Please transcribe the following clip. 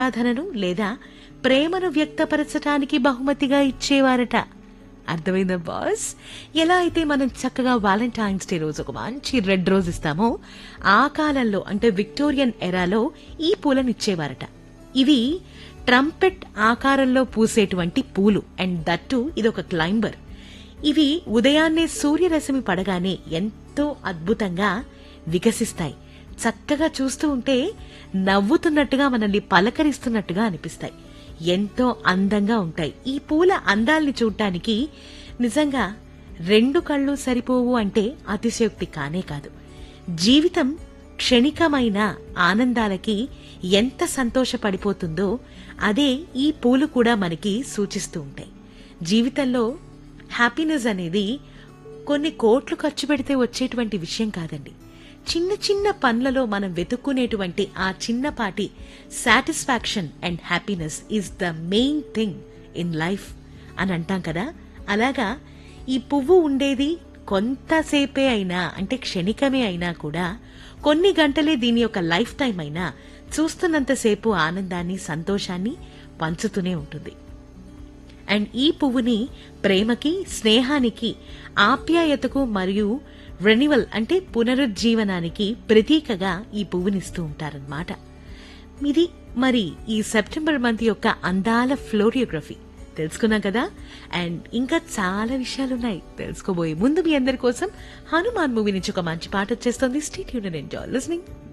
ఆరాధనను లేదా ప్రేమను వ్యక్తపరచటానికి బహుమతిగా ఇచ్చేవారట అర్థమైందా బాస్ ఎలా అయితే మనం చక్కగా వాలంటైన్స్ డే రోజు ఒక మంచి రెడ్ రోజ్ ఇస్తామో ఆ కాలంలో అంటే విక్టోరియన్ ఎరాలో ఈ పూలను ఇచ్చేవారట ఇవి ట్రంపెట్ ఆకారంలో పూసేటువంటి పూలు అండ్ దట్టు ఇదొక క్లైంబర్ ఇవి ఉదయాన్నే సూర్యరశ్మి పడగానే ఎంతో అద్భుతంగా వికసిస్తాయి చక్కగా చూస్తూ ఉంటే నవ్వుతున్నట్టుగా మనల్ని పలకరిస్తున్నట్టుగా అనిపిస్తాయి ఎంతో అందంగా ఉంటాయి ఈ పూల అందాల్ని చూడటానికి నిజంగా రెండు కళ్ళు సరిపోవు అంటే అతిశయోక్తి కానే కాదు జీవితం క్షణికమైన ఆనందాలకి ఎంత సంతోషపడిపోతుందో అదే ఈ పూలు కూడా మనకి సూచిస్తూ ఉంటాయి జీవితంలో హ్యాపీనెస్ అనేది కొన్ని కోట్లు ఖర్చు పెడితే వచ్చేటువంటి విషయం కాదండి చిన్న చిన్న పనులలో మనం వెతుక్కునేటువంటి ఆ చిన్నపాటి satisfaction and happiness is the main thing in life అని అంటాం కదా అలాగా ఈ పువ్వు ఉండేది కొంతసేపే అయినా అంటే క్షణికమే అయినా కూడా కొన్ని గంటలే దీని యొక్క లైఫ్ టైం అయినా చూస్తున్నంతసేపు ఆనందాన్ని సంతోషాన్ని పంచుతూనే ఉంటుంది అండ్ ఈ పువ్వుని ప్రేమకి స్నేహానికి ఆప్యాయతకు మరియు రెన్యువల్ అంటే పునరుజ్జీవనానికి ప్రతీకగా ఈ పువ్వునిస్తూ ఉంటారన్నమాట ఇది మరి ఈ సెప్టెంబర్ మంత్ యొక్క అందాల ఫ్లోరియోగ్రఫీ తెలుసుకున్నాం కదా అండ్ ఇంకా చాలా విషయాలున్నాయి తెలుసుకోబోయే ముందు మీ అందరి కోసం హనుమాన్ మూవీ నుంచి ఒక మంచి పాట వచ్చేస్తుంది స్టేట్ యూనియన్ ఎంజాయ్ లిస్నింగ్